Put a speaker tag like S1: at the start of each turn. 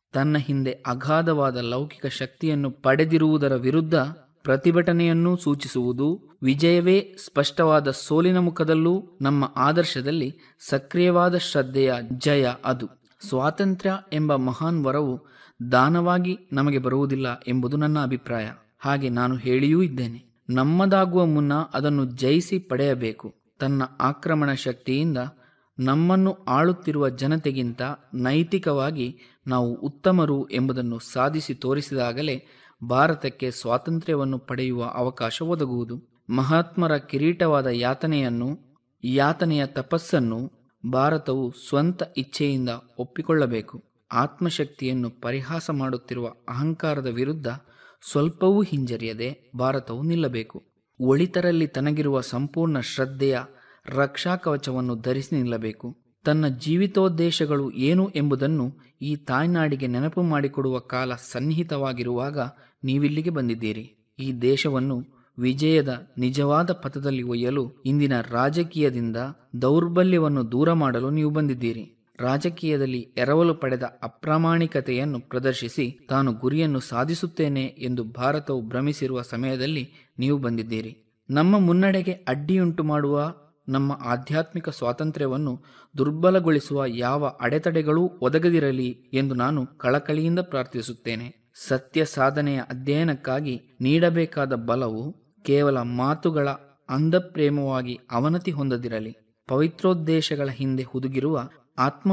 S1: ತನ್ನ ಹಿಂದೆ ಅಗಾಧವಾದ ಲೌಕಿಕ ಶಕ್ತಿಯನ್ನು ಪಡೆದಿರುವುದರ ವಿರುದ್ಧ ಪ್ರತಿಭಟನೆಯನ್ನೂ ಸೂಚಿಸುವುದು ವಿಜಯವೇ ಸ್ಪಷ್ಟವಾದ ಸೋಲಿನ ಮುಖದಲ್ಲೂ ನಮ್ಮ ಆದರ್ಶದಲ್ಲಿ ಸಕ್ರಿಯವಾದ ಶ್ರದ್ಧೆಯ ಜಯ ಅದು ಸ್ವಾತಂತ್ರ್ಯ ಎಂಬ ಮಹಾನ್ ವರವು ದಾನವಾಗಿ ನಮಗೆ ಬರುವುದಿಲ್ಲ ಎಂಬುದು ನನ್ನ ಅಭಿಪ್ರಾಯ ಹಾಗೆ ನಾನು ಹೇಳಿಯೂ ಇದ್ದೇನೆ ನಮ್ಮದಾಗುವ ಮುನ್ನ ಅದನ್ನು ಜಯಿಸಿ ಪಡೆಯಬೇಕು ತನ್ನ ಆಕ್ರಮಣ ಶಕ್ತಿಯಿಂದ ನಮ್ಮನ್ನು ಆಳುತ್ತಿರುವ ಜನತೆಗಿಂತ ನೈತಿಕವಾಗಿ ನಾವು ಉತ್ತಮರು ಎಂಬುದನ್ನು ಸಾಧಿಸಿ ತೋರಿಸಿದಾಗಲೇ ಭಾರತಕ್ಕೆ ಸ್ವಾತಂತ್ರ್ಯವನ್ನು ಪಡೆಯುವ ಅವಕಾಶ ಒದಗುವುದು ಮಹಾತ್ಮರ ಕಿರೀಟವಾದ ಯಾತನೆಯನ್ನು ಯಾತನೆಯ ತಪಸ್ಸನ್ನು ಭಾರತವು ಸ್ವಂತ ಇಚ್ಛೆಯಿಂದ ಒಪ್ಪಿಕೊಳ್ಳಬೇಕು ಆತ್ಮಶಕ್ತಿಯನ್ನು ಪರಿಹಾಸ ಮಾಡುತ್ತಿರುವ ಅಹಂಕಾರದ ವಿರುದ್ಧ ಸ್ವಲ್ಪವೂ ಹಿಂಜರಿಯದೆ ಭಾರತವು ನಿಲ್ಲಬೇಕು ಒಳಿತರಲ್ಲಿ ತನಗಿರುವ ಸಂಪೂರ್ಣ ಶ್ರದ್ಧೆಯ ರಕ್ಷಾಕವಚವನ್ನು ಧರಿಸಿ ನಿಲ್ಲಬೇಕು ತನ್ನ ಜೀವಿತೋದ್ದೇಶಗಳು ಏನು ಎಂಬುದನ್ನು ಈ ತಾಯ್ನಾಡಿಗೆ ನೆನಪು ಮಾಡಿಕೊಡುವ ಕಾಲ ಸನ್ನಿಹಿತವಾಗಿರುವಾಗ ನೀವಿಲ್ಲಿಗೆ ಬಂದಿದ್ದೀರಿ ಈ ದೇಶವನ್ನು ವಿಜಯದ ನಿಜವಾದ ಪಥದಲ್ಲಿ ಒಯ್ಯಲು ಇಂದಿನ ರಾಜಕೀಯದಿಂದ ದೌರ್ಬಲ್ಯವನ್ನು ದೂರ ಮಾಡಲು ನೀವು ಬಂದಿದ್ದೀರಿ ರಾಜಕೀಯದಲ್ಲಿ ಎರವಲು ಪಡೆದ ಅಪ್ರಾಮಾಣಿಕತೆಯನ್ನು ಪ್ರದರ್ಶಿಸಿ ತಾನು ಗುರಿಯನ್ನು ಸಾಧಿಸುತ್ತೇನೆ ಎಂದು ಭಾರತವು ಭ್ರಮಿಸಿರುವ ಸಮಯದಲ್ಲಿ ನೀವು ಬಂದಿದ್ದೀರಿ ನಮ್ಮ ಮುನ್ನಡೆಗೆ ಅಡ್ಡಿಯುಂಟು ಮಾಡುವ ನಮ್ಮ ಆಧ್ಯಾತ್ಮಿಕ ಸ್ವಾತಂತ್ರ್ಯವನ್ನು ದುರ್ಬಲಗೊಳಿಸುವ ಯಾವ ಅಡೆತಡೆಗಳೂ ಒದಗದಿರಲಿ ಎಂದು ನಾನು ಕಳಕಳಿಯಿಂದ ಪ್ರಾರ್ಥಿಸುತ್ತೇನೆ ಸತ್ಯ ಸಾಧನೆಯ ಅಧ್ಯಯನಕ್ಕಾಗಿ ನೀಡಬೇಕಾದ ಬಲವು ಕೇವಲ ಮಾತುಗಳ ಅಂಧಪ್ರೇಮವಾಗಿ ಅವನತಿ ಹೊಂದದಿರಲಿ ಪವಿತ್ರೋದ್ದೇಶಗಳ ಹಿಂದೆ ಹುದುಗಿರುವ ಆತ್ಮ